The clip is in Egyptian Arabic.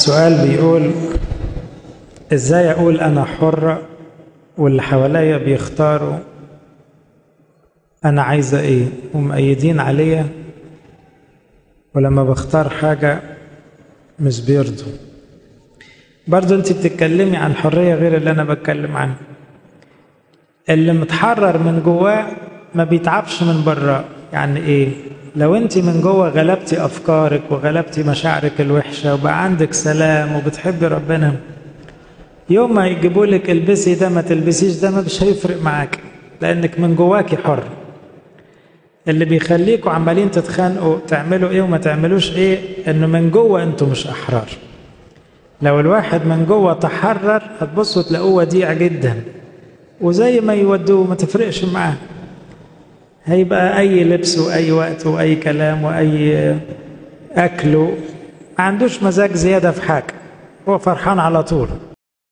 سؤال بيقول ازاي اقول انا حرة واللي حواليا بيختاروا انا عايزة ايه ومأيدين عليا ولما بختار حاجة مش بيرضوا برضو انت بتتكلمي عن حرية غير اللي انا بتكلم عنه اللي متحرر من جواه ما بيتعبش من بره يعني ايه لو انت من جوه غلبتي افكارك وغلبتي مشاعرك الوحشه وبقى عندك سلام وبتحبي ربنا يوم ما يجيبوا لك البسي ده ما تلبسيش ده ما مش هيفرق معاك لانك من جواكي حر اللي بيخليكوا عمالين تتخانقوا تعملوا ايه وما تعملوش ايه انه من جوه انتوا مش احرار لو الواحد من جوه تحرر هتبصوا تلاقوه وديع جدا وزي ما يودوه ما تفرقش معاه هيبقى أي لبس وأي وقت وأي كلام وأي أكل ما عندوش مزاج زيادة في حاجة هو فرحان على طول